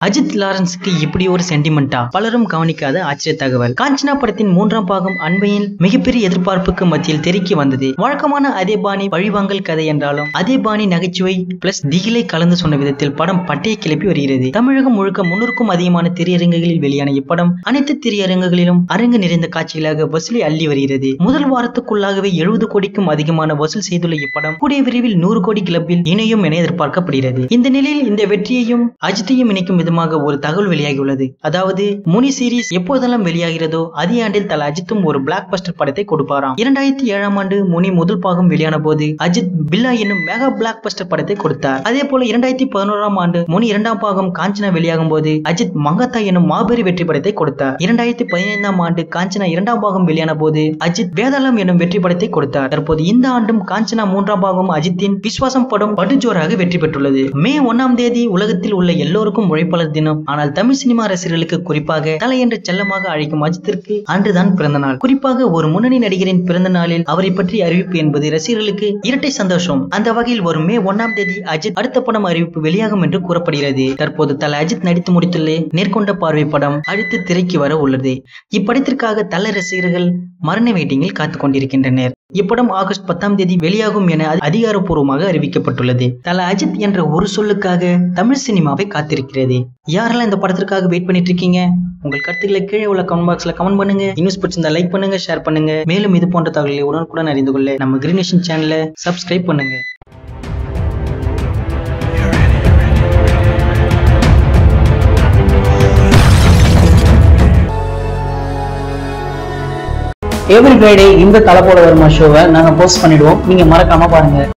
அஜித் லாரன்ஸுக்கு இப்படி ஒரு சென்டிமெண்டா பலரும் கவனிக்காத ஆச்சரிய தகவல் காஞ்சனா படத்தின் மூன்றாம் பாகம் அண்மையில் மிகப்பெரிய எதிர்பார்ப்புக்கு மத்தியில் தெறிக்கி வந்தது வழக்கமான அதே பாணி வழிவாங்கல் கதை என்றாலும் அதே பாணி நகைச்சுவை பிளஸ் திகிலை கலந்து சொன்ன விதத்தில் படம் பட்டையை கிளப்பி வருகிறது தமிழகம் முழுக்க முன்னூறுக்கும் அதிகமான திரையரங்குகளில் வெளியான இப்படம் அனைத்து திரையரங்குகளிலும் அரங்கு நிறைந்த காட்சிகளாக வசூலை அள்ளி வருகிறது முதல் வாரத்துக்குள்ளாகவே எழுபது கோடிக்கும் அதிகமான வசூல் செய்துள்ள இப்படம் கூடிய விரைவில் நூறு கோடி கிளப்பில் இணையும் என எதிர்பார்க்கப்படுகிறது இந்த நிலையில் இந்த வெற்றியையும் அஜித்தையும் இணைக்கும் விதமாக ஒரு தகவல் வெளியாகியுள்ளது அதாவது முனி சீரிஸ் எப்போதெல்லாம் வெளியாகிறதோ அதே ஆண்டில் தல அஜித்தும் ஒரு பிளாக் பஸ்டர் படத்தை கொடுப்பாராம் இரண்டாயிரத்தி ஏழாம் ஆண்டு முனி முதல் பாகம் வெளியான போது அஜித் பில்லா என்னும் மெகா பிளாக் பஸ்டர் படத்தை கொடுத்தார் அதே போல இரண்டாயிரத்தி பதினோராம் ஆண்டு முனி இரண்டாம் பாகம் காஞ்சனா வெளியாகும் போது அஜித் மங்கத்தா என்னும் மாபெரும் வெற்றி படத்தை கொடுத்தார் இரண்டாயிரத்தி பதினைந்தாம் ஆண்டு காஞ்சனா இரண்டாம் பாகம் வெளியான போது அஜித் வேதாளம் என்னும் வெற்றி படத்தை கொடுத்தார் தற்போது இந்த ஆண்டும் காஞ்சனா மூன்றாம் பாகம் அஜித்தின் விஸ்வாசம் படம் படுஜோராக வெற்றி பெற்றுள்ளது மே ஒன்னாம் தேதி உலகத்தில் உள்ள எல்லோருக்கும் உழைப்பாளர் தினம் ஆனால் தமிழ் சினிமா ரசிகர்களுக்கு குறிப்பாக தலை என்று செல்லமாக அழைக்கும் அஜித்திற்கு அன்றுதான் பிறந்த நாள் குறிப்பாக ஒரு முன்னணி நடிகரின் பிறந்த நாளில் அவரை பற்றி அறிவிப்பு என்பது ரசிகர்களுக்கு இரட்டை சந்தோஷம் அந்த வகையில் ஒரு மே ஒன்னாம் தேதி அஜித் அடுத்த படம் அறிவிப்பு வெளியாகும் என்று கூறப்படுகிறது தற்போது தல அஜித் நடித்து முடித்துள்ள நேர்கொண்ட பார்வை படம் அடுத்து திரைக்கு வர உள்ளது இப்படத்திற்காக தல ரசிகர்கள் மரண வெயிட்டிங்கில் காத்துக் கொண்டிருக்கின்றனர் இப்படம் ஆகஸ்ட் பத்தாம் தேதி வெளியாகும் என அதிகாரப்பூர்வமாக அறிவிக்கப்பட்டுள்ளது தல அஜித் என்ற ஒரு சொல்லுக்காக தமிழ் சினிமாவை காத்திருக்கிறது யாரெல்லாம் இந்த படத்திற்காக வெயிட் பண்ணிட்டு இருக்கீங்க உங்கள் கருத்துக்களை கீழே உள்ள கமெண்ட் பாக்ஸ்ல கமெண்ட் பண்ணுங்க நியூஸ் பிடிச்சிருந்தா லைக் பண்ணுங்க ஷேர் பண்ணுங்க மேலும் இது போன்ற தகவல்களை உடனுக்குடன் அறிந்து கொள்ள நம்ம கிரீனேஷன் சேனலை சப்ஸ்கிரைப் பண்ணுங்க எவ்ரி ஃப்ரைடே இந்த தலை போட வருமா ஷோவை நாங்கள் போஸ்ட் பண்ணிடுவோம் நீங்கள் மறக்காம பாருங்க